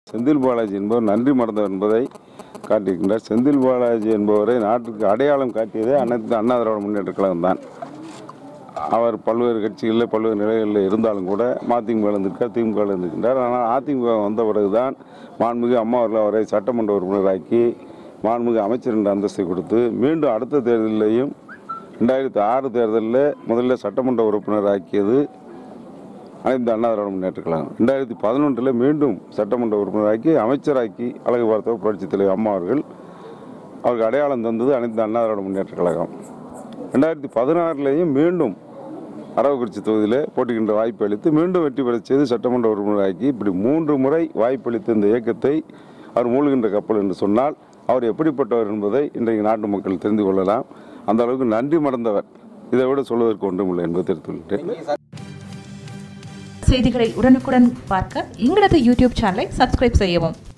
செந்தில் பாலாஜி என்பவர் நன்றி மறந்தவர் என்பதை காட்டியிருக்கின்றார் செந்தில் பாலாஜி என்பவரை நாட்டுக்கு அடையாளம் காட்டியதே அனைத்து அண்ணா திராவிட முன்னேற்ற கழகம் தான் அவர் பல்வேறு கட்சிகளில் பல்வேறு நிலைகளில் இருந்தாலும் கூட மதிமுக இருந்திருக்கார் திமுக இருந்திருக்கின்றார் ஆனால் அதிமுக வந்த பிறகுதான் மாண்புமிகு அம்மா அவர்கள் அவரை சட்டமன்ற உறுப்பினராக்கி மாண்புமிகு அமைச்சர் என்ற அந்தஸ்தை கொடுத்து மீண்டும் அடுத்த தேர்தலிலேயும் ரெண்டாயிரத்தி ஆறு தேர்தலில் முதல்ல சட்டமன்ற உறுப்பினராக்கியது அனைத்து அண்ணா திராவிட முன்னேற்ற கழகம் ரெண்டாயிரத்தி பதினொன்றில் மீண்டும் சட்டமன்ற உறுப்பினராக்கி அமைச்சராக்கி அழகு பார்த்தவர் புரட்சித் தலைவர் அம்மா அவர்கள் அவருக்கு அடையாளம் தந்தது அனைத்து அண்ணா திராவிட முன்னேற்ற கழகம் ரெண்டாயிரத்தி பதினாறுலேயும் மீண்டும் அரவக்குறிச்சி தொகுதியில் போட்டிக்கின்ற வாய்ப்பு அளித்து மீண்டும் வெற்றி பெறச் செய்து சட்டமன்ற உறுப்பினராக்கி இப்படி மூன்று முறை வாய்ப்பளித்த இந்த இயக்கத்தை அவர் மூழ்கின்ற கப்பல் என்று சொன்னால் அவர் எப்படிப்பட்டவர் என்பதை இன்றைக்கு நாட்டு மக்கள் தெரிந்து கொள்ளலாம் அந்த அளவுக்கு நன்றி மறந்தவர் இதை விட சொல்வதற்கு ஒன்றுமில்லை என்பதை தெரிவித்துள்ளேன் செய்திகளை உடனுக்குடன் பார்க்க எங்களது யூடியூப் சேனலை சப்ஸ்கிரைப் செய்யவும்